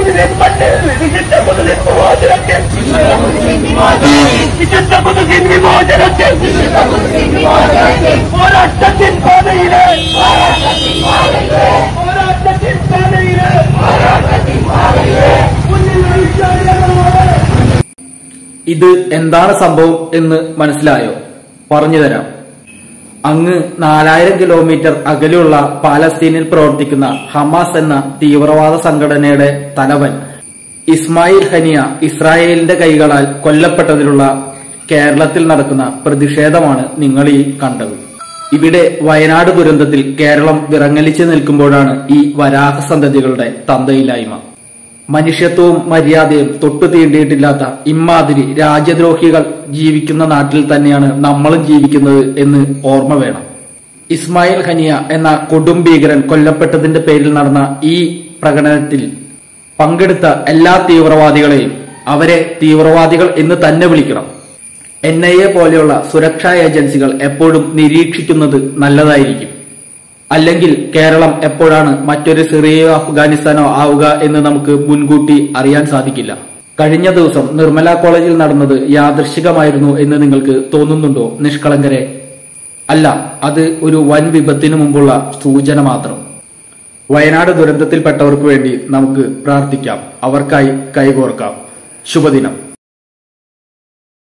കുതിരൻ മണ്ണ് വിശുദ്ധ കുതിരൻ വിമോചനത്തിൽ വിശുദ്ധ കുതിരൻ വിമോചനത്തിൽ പോരാട്ടത്തിൻ പാതയില് പോരാട്ടത്തിൻ പാതയില് മുന്നിൽ വിശ്വാസികളോട് ഇത് എന്താണ് സംഭവം എന്ന് മനസ്സിലായോ പറഞ്ഞുതരാം അങ്ങ് നാലായിരം കിലോമീറ്റർ അകലെയുള്ള പാലസ്തീനിൽ പ്രവർത്തിക്കുന്ന ഹമാസ് എന്ന തീവ്രവാദ സംഘടനയുടെ തലവൻ ഇസ്മായിൽ ഹനിയ ഇസ്രായേലിന്റെ കൈകളാൽ കൊല്ലപ്പെട്ടതിലുള്ള കേരളത്തിൽ നടക്കുന്ന പ്രതിഷേധമാണ് നിങ്ങൾ ഈ കണ്ടത് ഇവിടെ വയനാട് ദുരന്തത്തിൽ കേരളം വിറങ്ങലിച്ചു നിൽക്കുമ്പോഴാണ് ഈ വരാഹസന്തതികളുടെ തന്തയില്ലായ്മ മനുഷ്യത്വവും മര്യാദയും തൊട്ടു തീണ്ടിയിട്ടില്ലാത്ത ഇമ്മാതിരി രാജ്യദ്രോഹികൾ ജീവിക്കുന്ന നാട്ടിൽ തന്നെയാണ് നമ്മളും ജീവിക്കുന്നത് എന്ന് ഓർമ്മ വേണം ഇസ്മായിൽ ഹനിയ എന്ന കൊടും ഭീകരൻ കൊല്ലപ്പെട്ടതിന്റെ പേരിൽ നടന്ന ഈ പ്രകടനത്തിൽ പങ്കെടുത്ത എല്ലാ തീവ്രവാദികളെയും അവരെ തീവ്രവാദികൾ എന്ന് തന്നെ വിളിക്കണം എൻ ഐ എ പോലെയുള്ള സുരക്ഷാ ഏജൻസികൾ എപ്പോഴും നിരീക്ഷിക്കുന്നത് നല്ലതായിരിക്കും അല്ലെങ്കിൽ കേരളം എപ്പോഴാണ് മറ്റൊരു സിറിയയോ അഫ്ഗാനിസ്ഥാനോ ആവുക എന്ന് നമുക്ക് മുൻകൂട്ടി അറിയാൻ സാധിക്കില്ല കഴിഞ്ഞ ദിവസം നിർമ്മല കോളേജിൽ നടന്നത് യാദൃശികമായിരുന്നു എന്ന് നിങ്ങൾക്ക് തോന്നുന്നുണ്ടോ നിഷ്കളങ്കരെ അല്ല അത് ഒരു വൻ വിപത്തിനു മുമ്പുള്ള സൂചന മാത്രം വയനാട് ദുരന്തത്തിൽപ്പെട്ടവർക്ക് വേണ്ടി നമുക്ക് പ്രാർത്ഥിക്കാം അവർക്കായി കൈകോർക്കാം ശുഭദിനം